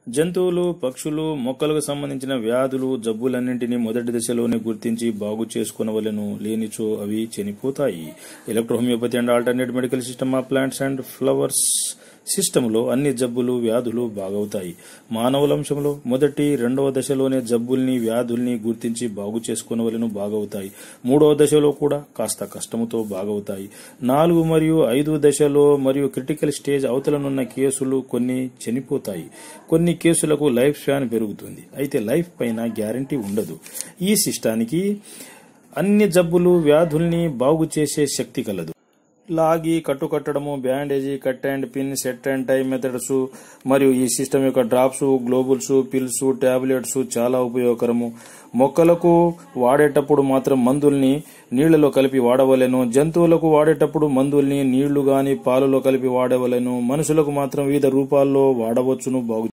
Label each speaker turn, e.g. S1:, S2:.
S1: జంతువులు పక్షులు మొక్కలకు సంబంధించిన వ్యాధులు జబ్బులన్నింటినీ మొదటి దశలోనే గుర్తించి బాగు చేసుకునవలెను లేనిచో అవి చనిపోతాయి electrohomeopathy and alternate medical system of plants and flowers సిస్టంలో అన్ని జబ్బులు వ్యాధులు బాగవుతాయి మానవులంశంలో మొదటి రెండవ దశలోనే జబ్బుల్ని వ్యాధుల్ని గుర్తించి బాగు చేసుకునవలను బాగవుతాయి మూడవ దశలో కూడా కాస్త కష్టముతో బాగవుతాయి నాలుగు మరియు ఐదు దశలో మరియు క్రిటికల్ స్టేజ్ అవతలనున్న కేసులు కొన్ని చనిపోతాయి కొన్ని కేసులకు లైఫ్ స్పాన్ పెరుగుతుంది అయితే లైఫ్ పైన గ్యారంటీ ఉండదు ఈ సిస్టానికి అన్ని జబ్బులు వ్యాధుల్ని బాగు చేసే శక్తి కలదు లాగి కట్టుకట్టడము bandage cut and pin set and tie methods మరియు ఈ సిస్టమ్ యొక్క డ్రాప్స్ గ్లోబుల్స్ పిల్స్ టాబ్లెట్స్ చాలా ఉపయోగకరము మొక్కలకు వాడేటప్పుడు మాత్రం మందుల్ని నీళ్లలో కలిపి వాడవలెను జంతువులకు వాడేటప్పుడు మందుల్ని నీళ్లు గాని పాలలో కలిపి వాడవలెను మనుషులకు మాత్రం వివిధ రూపాల్లో వాడవచ్చును బాగు